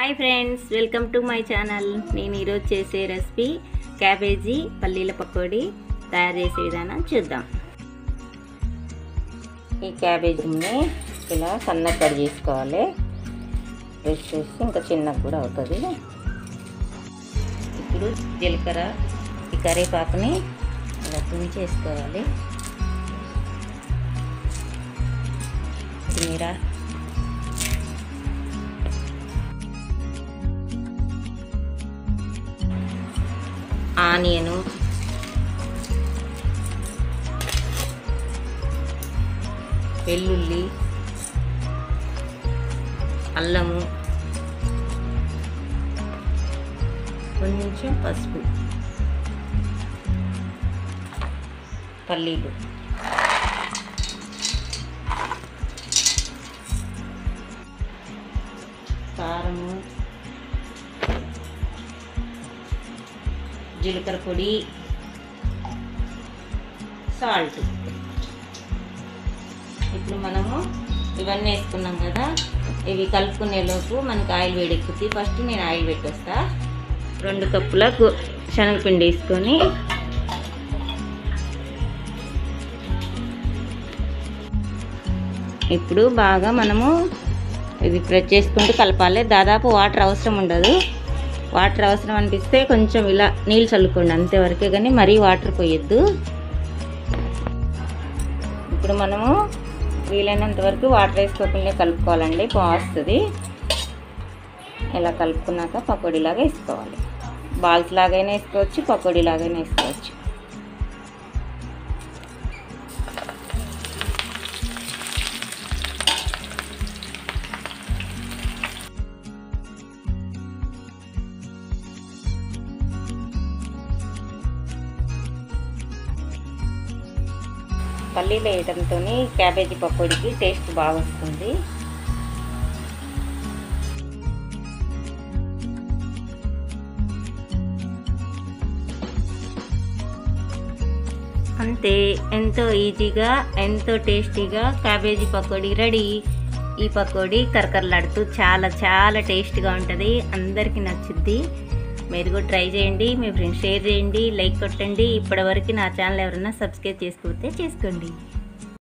hi friends welcome to my channel నేను ఈరోజు చేసే రెసిపీ క్యాబేజీ పల్లీల పకోడీ తయారు చేసే విధానం చూద్దాం ఈ క్యాబేజీని ఇలా సన్నగా కట్ చేసుకోవాలి రెస్ట్ చేసి ఇంకా చిన్నగా కూడా అవుతుంది ఇప్పుడు జీలకర్ర ఈ కరివేపాకుని ఇలా తుంచేసుకోవాలి కొత్తిమీర ఆనియను వెల్లుల్లి అల్లము కొంచెం పసుపు పల్లీలు కారము జీలకర్ర పొడి సాల్ట్ ఇప్పుడు మనము ఇవన్నీ వేసుకున్నాం కదా ఇవి కలుపుకునేలోపు మనకి ఆయిల్ వేడెక్కుతుంది ఫస్ట్ నేను ఆయిల్ పెట్టేస్తా రెండు కప్పుల గు- శనగపిండి వేసుకొని ఇప్పుడు బాగా మనము ఇది ప్రెస్ చేసుకుంటూ కలపాలి దాదాపు వాటర్ అవసరం ఉండదు వాటర్ అవసరం అనిపిస్తే కొంచెం ఇలా నీళ్ళు చల్లుకోండి అంతేవరకే కానీ మరీ వాటర్ పోయొద్దు ఇప్పుడు మనము వీలైనంత వరకు వాటర్ వేసుకోకుండా కలుపుకోవాలండి వస్తుంది ఇలా కలుపుకున్నాక పకోడీలాగా వేసుకోవాలి బాల్స్ లాగైనా వేసుకోవచ్చు పకోడీ లాగైనా వేసుకోవచ్చు పల్లీలు వేయడంతో క్యాబేజీ పకోడీకి టేస్ట్ బాగా వస్తుంది అంతే ఎంతో ఈజీగా ఎంతో టేస్టీగా క్యాబేజీ పకోడీ రెడీ ఈ పకోడీ కరకరలాడుతూ చాలా చాలా టేస్ట్గా ఉంటుంది అందరికీ నచ్చుద్ది మీరు కూడా ట్రై చేయండి మీ ఫ్రెండ్స్ షేర్ చేయండి లైక్ కొట్టండి ఇప్పటివరకు నా ఛానల్ ఎవరైనా సబ్స్క్రైబ్ చేసుకోకపోతే చేసుకోండి